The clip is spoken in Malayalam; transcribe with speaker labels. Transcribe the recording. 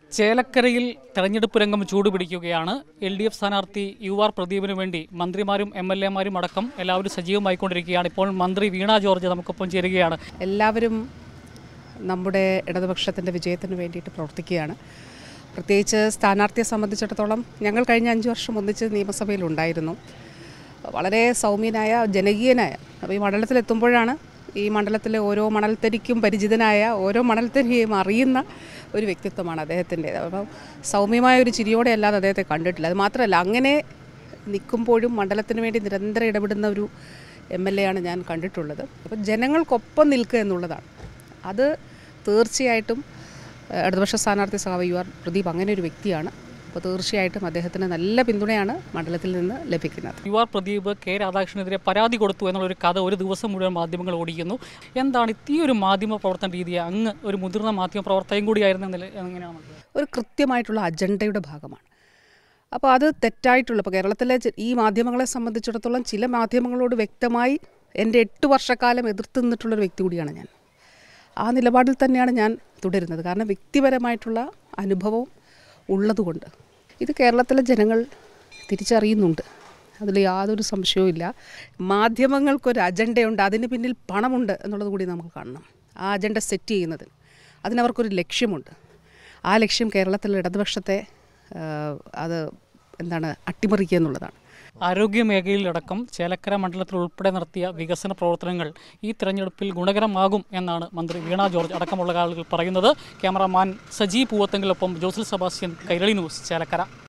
Speaker 1: ചേലക്കരയിൽ തെരഞ്ഞെടുപ്പ് രംഗം ചൂടുപിടിക്കുകയാണ് എൽ ഡി എഫ് സ്ഥാനാർത്ഥി യു ആർ പ്രദീപിന് വേണ്ടി മന്ത്രിമാരും എം എൽ എമാരും അടക്കം എല്ലാവരും സജീവമായിക്കൊണ്ടിരിക്കുകയാണ് ഇപ്പോൾ മന്ത്രി വീണ ജോർജ് നമുക്കൊപ്പം ചേരുകയാണ്
Speaker 2: എല്ലാവരും നമ്മുടെ ഇടതുപക്ഷത്തിൻ്റെ വിജയത്തിന് വേണ്ടിയിട്ട് പ്രവർത്തിക്കുകയാണ് പ്രത്യേകിച്ച് സ്ഥാനാർത്ഥിയെ സംബന്ധിച്ചിടത്തോളം ഞങ്ങൾ കഴിഞ്ഞ അഞ്ച് വർഷം ഒന്നിച്ച് നിയമസഭയിലുണ്ടായിരുന്നു വളരെ സൗമ്യനായ ജനകീയനായ അപ്പോൾ ഈ മണ്ഡലത്തിലെത്തുമ്പോഴാണ് ഈ മണ്ഡലത്തിലെ ഓരോ മണൽത്തരിക്കും പരിചിതനായ ഓരോ മണൽത്തരിയെയും അറിയുന്ന ഒരു വ്യക്തിത്വമാണ് അദ്ദേഹത്തിൻ്റെ അപ്പം സൗമ്യമായ ഒരു ചിരിയോടെ അല്ലാതെ അദ്ദേഹത്തെ കണ്ടിട്ടില്ല അത് മാത്രമല്ല അങ്ങനെ നിൽക്കുമ്പോഴും മണ്ഡലത്തിന് വേണ്ടി നിരന്തരം ഇടപെടുന്ന ഒരു എം എൽ എ ആണ് ഞാൻ കണ്ടിട്ടുള്ളത് അപ്പം ജനങ്ങൾക്കൊപ്പം നിൽക്കുക എന്നുള്ളതാണ് അത് തീർച്ചയായിട്ടും ഏഹ്, ഇടതുപക്ഷ സ്ഥാനാർത്ഥി സഹാവ് യു ആർ പ്രദീപ് അങ്ങനെ ഒരു വ്യക്തിയാണ് അപ്പോൾ തീർച്ചയായിട്ടും അദ്ദേഹത്തിന് നല്ല പിന്തുണയാണ് മണ്ഡലത്തിൽ നിന്ന് ലഭിക്കുന്നത്
Speaker 1: യു ആർ പ്രദീപ് കെ രാധാകൃഷ്ണനെതിരെ പരാതി കൊടുത്തു എന്നുള്ളൊരു കഥ ഒരു ദിവസം മുഴുവൻ മാധ്യമങ്ങൾ ഓടിക്കുന്നു എന്താണ് ഈ ഒരു മാധ്യമ പ്രവർത്തന രീതി അങ്ങ് ഒരു മുതിർന്ന മാധ്യമ പ്രവർത്തകൻ കൂടിയായിരുന്നു എന്നതിൽ എങ്ങനെയാണ്
Speaker 2: ഒരു കൃത്യമായിട്ടുള്ള അജണ്ടയുടെ ഭാഗമാണ് അപ്പോൾ അത് തെറ്റായിട്ടുള്ള ഇപ്പോൾ കേരളത്തിലെ ചി- ഈ മാധ്യമങ്ങളെ സംബന്ധിച്ചിടത്തോളം ചില മാധ്യമങ്ങളോട് വ്യക്തമായി എൻ്റെ എട്ട് വർഷക്കാലം എതിർത്ത് നിന്നിട്ടുള്ളൊരു വ്യക്തി കൂടിയാണ് ഞാൻ ആ നിലപാടിൽ തന്നെയാണ് ഞാൻ തുടരുന്നത് കാരണം വ്യക്തിപരമായിട്ടുള്ള അനുഭവം ഉള്ളതുകൊണ്ട് ഇത് കേരളത്തിലെ ജനങ്ങൾ തിരിച്ചറിയുന്നുണ്ട് അതിൽ യാതൊരു സംശയവും ഇല്ല മാധ്യമങ്ങൾക്കൊരു അജണ്ടയുണ്ട് അതിന് പിന്നിൽ പണമുണ്ട് എന്നുള്ളത് കൂടി നമുക്ക് കാണണം ആ അജണ്ട സെറ്റ് ചെയ്യുന്നതിന് അതിനവർക്കൊരു ലക്ഷ്യമുണ്ട് ആ ലക്ഷ്യം കേരളത്തിലെ ഇടതുപക്ഷത്തെ ആ, അത് എന്താണ് അട്ടിമറിക്കുക എന്നുള്ളതാണ്
Speaker 1: ആരോഗ്യ മേഖലയിലടക്കം ചേലക്കര മണ്ഡലത്തിൽ ഉൾപ്പെടെ നടത്തിയ വികസന പ്രവർത്തനങ്ങൾ ഈ തെരഞ്ഞെടുപ്പിൽ ഗുണകരമാകും എന്നാണ് മന്ത്രി വീണ ജോർജ് അടക്കമുള്ള ആളുകൾ പറയുന്നത് ക്യാമറാമാൻ സജി പൂവത്തെങ്കിലൊപ്പം ജോസൽ സെബാസ്റ്റ്യൻ കൈരളി ന്യൂസ് ചേലക്കര